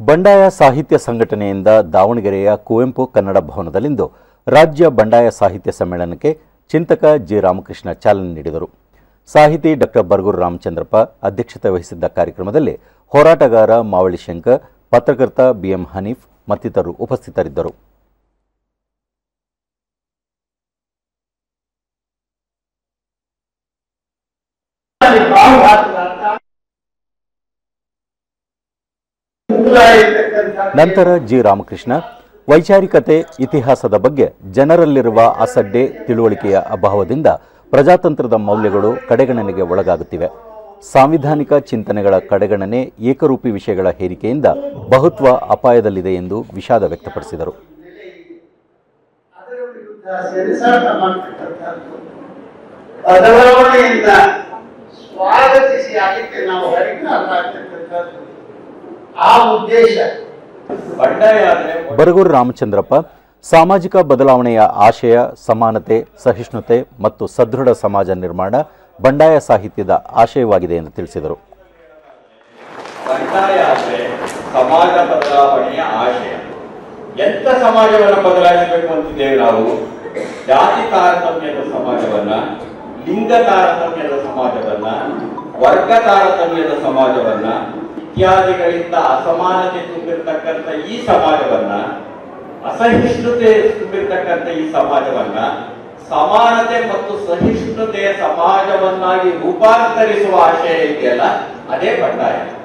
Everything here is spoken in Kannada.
ಬಂಡಾಯ ಸಾಹಿತ್ಯ ಸಂಘಟನೆಯಿಂದ ದಾವಣಗೆರೆಯ ಕುವೆಂಪು ಕನ್ನಡ ಭವನದಲ್ಲಿಂದು ರಾಜ್ಯ ಬಂಡಾಯ ಸಾಹಿತ್ಯ ಸಮ್ಮೇಳನಕ್ಕೆ ಚಿಂತಕ ಜಿ ರಾಮಕೃಷ್ಣ ಚಾಲನೆ ನೀಡಿದರು ಸಾಹಿತಿ ಡಾಕ್ಟರ್ ಬರಗೂರು ರಾಮಚಂದ್ರಪ್ಪ ಅಧ್ಯಕ್ಷತೆ ವಹಿಸಿದ್ದ ಕಾರ್ಯಕ್ರಮದಲ್ಲಿ ಹೋರಾಟಗಾರ ಮಾವಳಿ ಶಂಕರ್ ಪತ್ರಕರ್ತ ಬಿಎಂ ಹನೀಫ್ ಮತ್ತಿತರರು ಉಪಸ್ಥಿತರಿದ್ದರು ನಂತರ ಜಿ ರಾಮಕೃಷ್ಣ ವೈಚಾರಿಕತೆ ಇತಿಹಾಸದ ಬಗ್ಗೆ ಜನರಲ್ಲಿರುವ ಅಸಡ್ಡೆ ತಿಳುವಳಿಕೆಯ ಅಭಾವದಿಂದ ಪ್ರಜಾತಂತ್ರದ ಮೌಲ್ಯಗಳು ಕಡೆಗಣನೆಗೆ ಒಳಗಾಗುತ್ತಿವೆ ಸಾಂವಿಧಾನಿಕ ಚಿಂತನೆಗಳ ಕಡೆಗಣನೆ ಏಕರೂಪಿ ವಿಷಯಗಳ ಹೇರಿಕೆಯಿಂದ ಬಹುತ್ವ ಅಪಾಯದಲ್ಲಿದೆ ಎಂದು ವಿಷಾದ ವ್ಯಕ್ತಪಡಿಸಿದರು ಅದರ ವಿರುದ್ಧ ಸೆಣಸಾಟ ಮಾಡ್ತಕ್ಕಂಥದ್ದು ಬದಲಾವಣೆಯನ್ನ ಸ್ವಾಗತಿಸಿ ಅದಕ್ಕೆ ನಾವು ಹರಿಕಾರರಾಗ್ತಕ್ಕಂಥದ್ದು ಆ ಉದ್ದೇಶ ಬಂಡಾಯ ಆದ್ರೆ ಬರಗೂರು ರಾಮಚಂದ್ರಪ್ಪ ಸಾಮಾಜಿಕ ಬದಲಾವಣೆಯ ಆಶಯ ಸಮಾನತೆ ಸಹಿಷ್ಣುತೆ ಮತ್ತು ಸದೃಢ ಸಮಾಜ ನಿರ್ಮಾಣ ಬಂಡಾಯ ಸಾಹಿತ್ಯದ ಆಶಯವಾಗಿದೆ ಎಂದು ತಿಳಿಸಿದರು ಬಂಡಾಯ ಆದ್ರೆ ಸಮಾಜ ಬದಲಾವಣೆಯ ಆಶಯ ಎಂತ ಸಮಾಜವನ್ನ ಬದಲಾಯಿಸಬೇಕು ಅಂತಿದ್ದೇವೆ ನಾವು ಜಾತಿ ತಾರತಮ್ಯದ ಸಮಾಜವನ್ನ ಲಿಂಗ ತಾರತಮ್ಯದ ಸಮಾಜವನ್ನ ವರ್ಗ ತಾರತಮ್ಯದ ಸಮಾಜವನ್ನ ಇತ್ಯಾದಿಗಳಿಂದ ಅಸಮಾನತೆ ತುಂಬಿರ್ತಕ್ಕಂಥ ಈ ಸಮಾಜವನ್ನ ಅಸಹಿಷ್ಣುತೆ ತುಂಬಿರ್ತಕ್ಕಂಥ ಈ ಸಮಾಜವನ್ನ ಸಮಾನತೆ ಮತ್ತು ಸಹಿಷ್ಣುತೆಯ ಸಮಾಜವನ್ನಾಗಿ ರೂಪಾಂತರಿಸುವ ಆಶಯ ಇದೆಯಲ್ಲ ಅದೇ ಬಂಡಾಯ